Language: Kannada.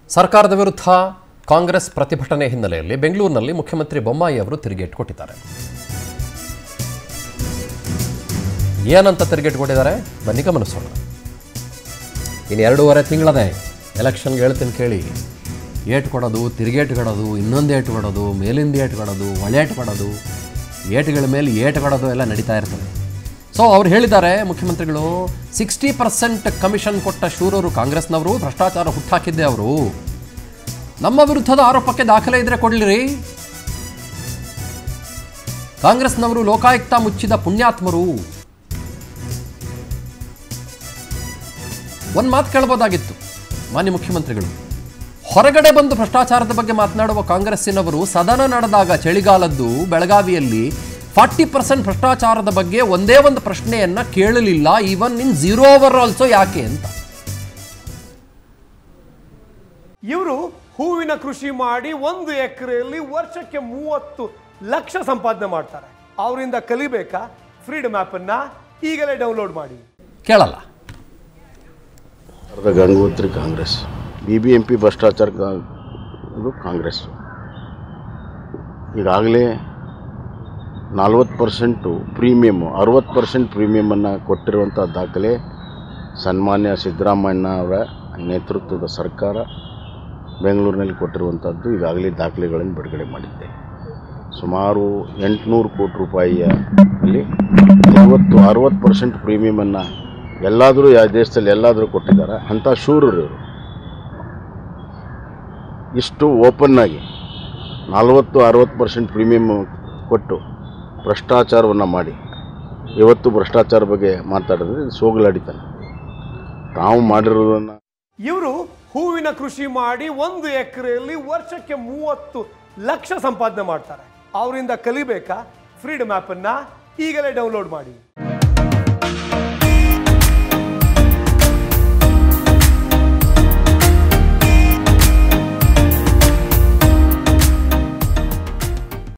ಸರ್ಕಾರದ ವಿರುದ್ಧ ಕಾಂಗ್ರೆಸ್ ಪ್ರತಿಭಟನೆ ಹಿನ್ನೆಲೆಯಲ್ಲಿ ಬೆಂಗಳೂರಿನಲ್ಲಿ ಮುಖ್ಯಮಂತ್ರಿ ಬೊಮ್ಮಾಯಿ ಅವರು ತಿರುಗೇಟು ಕೊಟ್ಟಿದ್ದಾರೆ ಏನಂತ ತಿರುಗೇಟು ಕೊಟ್ಟಿದ್ದಾರೆ ಬನ್ನಿ ಗಮನಿಸೋಣ ಇನ್ನು ಎರಡೂವರೆ ತಿಂಗಳದೆ ಎಲೆಕ್ಷನ್ಗೆ ಹೇಳ್ತೀನಿ ಕೇಳಿ ಏಟು ಕೊಡೋದು ತಿರುಗೇಟು ಕೊಡೋದು ಇನ್ನೊಂದು ಏಟು ಕೊಡೋದು ಮೇಲಿಂದ ಏಟು ಕೊಡೋದು ಒಳೇಟು ಕೊಡೋದು ಏಟುಗಳ ಮೇಲೆ ಏಟು ಕೊಡೋದು ಎಲ್ಲ ನಡೀತಾ ಇರ್ತದೆ ಸೊ ಅವ್ರು ಹೇಳಿದ್ದಾರೆ ಮುಖ್ಯಮಂತ್ರಿಗಳು ಸಿಕ್ಸ್ಟಿ ಪರ್ಸೆಂಟ್ ಕಮಿಷನ್ ಕೊಟ್ಟ ಶೂರರು ಕಾಂಗ್ರೆಸ್ನವರು ಭ್ರಷ್ಟಾಚಾರ ಹುಟ್ಟಾಕಿದ್ದೆ ಅವರು ನಮ್ಮ ವಿರುದ್ಧದ ಆರೋಪಕ್ಕೆ ದಾಖಲೆ ಇದ್ರೆ ಕೊಡ್ಲಿರಿ ಕಾಂಗ್ರೆಸ್ನವರು ಲೋಕಾಯುಕ್ತ ಮುಚ್ಚಿದ ಪುಣ್ಯಾತ್ಮರು ಒಂದು ಮಾತು ಕೇಳ್ಬೋದಾಗಿತ್ತು ಮಾನ್ಯ ಮುಖ್ಯಮಂತ್ರಿಗಳು ಹೊರಗಡೆ ಬಂದು ಭ್ರಷ್ಟಾಚಾರದ ಬಗ್ಗೆ ಮಾತನಾಡುವ ಕಾಂಗ್ರೆಸ್ಸಿನವರು ಸದನ ನಡೆದಾಗ ಚಳಿಗಾಲದ್ದು ಬೆಳಗಾವಿಯಲ್ಲಿ ಫಾರ್ಟಿ ಪರ್ಸೆಂಟ್ ಭ್ರಷ್ಟಾಚಾರದ ಬಗ್ಗೆ ಒಂದೇ ಒಂದು ಪ್ರಶ್ನೆಯನ್ನ ಕೇಳಲಿಲ್ಲ even in zero over also ಯಾಕೆ ಅಂತ ಇವರು ಹೂವಿನ ಕೃಷಿ ಮಾಡಿ ಒಂದು ಎಕರೆಯಲ್ಲಿ ವರ್ಷಕ್ಕೆ ಮೂವತ್ತು ಲಕ್ಷ ಸಂಪಾದನೆ ಮಾಡ್ತಾರೆ ಅವರಿಂದ ಕಲಿಬೇಕಾ ಫ್ರೀಡಮ್ ಅನ್ನ ಈಗಲೇ ಡೌನ್ಲೋಡ್ ಮಾಡಿ ಕೇಳಲ್ಲ ಅರ್ಧ Gangotri Congress B B M P ಭ್ರಷ್ಟಾಚಾರ ಕಾ- ಇದು ಕಾಂಗ್ರೆಸ್ ಈಗಾಗಲೇ ನಲ್ವತ್ತು ಪರ್ಸೆಂಟು ಪ್ರೀಮಿಯಮ್ಮು ಅರುವತ್ತು ಪರ್ಸೆಂಟ್ ಪ್ರೀಮಿಯಮನ್ನು ಕೊಟ್ಟಿರುವಂಥ ದಾಖಲೆ ಸನ್ಮಾನ್ಯ ಸಿದ್ದರಾಮಯ್ಯ ಅವರ ನೇತೃತ್ವದ ಸರ್ಕಾರ ಬೆಂಗಳೂರಿನಲ್ಲಿ ಕೊಟ್ಟಿರುವಂಥದ್ದು ಈಗಾಗಲೇ ದಾಖಲೆಗಳನ್ನು ಬಿಡುಗಡೆ ಮಾಡಿದ್ದೆ ಸುಮಾರು ಎಂಟುನೂರು ಕೋಟಿ ರೂಪಾಯಿಯ ಅಲ್ಲಿ ಐವತ್ತು ಅರುವತ್ತು ಪರ್ಸೆಂಟ್ ಪ್ರೀಮಿಯಮನ್ನು ಎಲ್ಲಾದರೂ ಯಾವ ದೇಶದಲ್ಲಿ ಎಲ್ಲಾದರೂ ಕೊಟ್ಟಿದ್ದಾರೆ ಅಂಥ ಶೂರರು ಇವರು ಇಷ್ಟು ಓಪನ್ನಾಗಿ ನಲ್ವತ್ತು ಅರುವತ್ತು ಪರ್ಸೆಂಟ್ ಪ್ರೀಮಿಯಮ್ ಕೊಟ್ಟು ಭ್ರಷ್ಟಾಚಾರವನ್ನು ಮಾಡಿ ಇವತ್ತು ಭ್ರಷ್ಟಾಚಾರ ಬಗ್ಗೆ ಮಾತಾಡಿದ್ರೆ ಇದು ಸೋಗಲಾಡಿತಾನೆ ತಾವು ಮಾಡಿರೋದನ್ನು ಇವರು ಹೂವಿನ ಕೃಷಿ ಮಾಡಿ ಒಂದು ಎಕರೆಯಲ್ಲಿ ವರ್ಷಕ್ಕೆ ಮೂವತ್ತು ಲಕ್ಷ ಸಂಪಾದನೆ ಮಾಡ್ತಾರೆ ಅವರಿಂದ ಕಲಿಬೇಕಾ ಫ್ರೀಡಮ್ ಅನ್ನ ಈಗಲೇ ಡೌನ್ಲೋಡ್ ಮಾಡಿ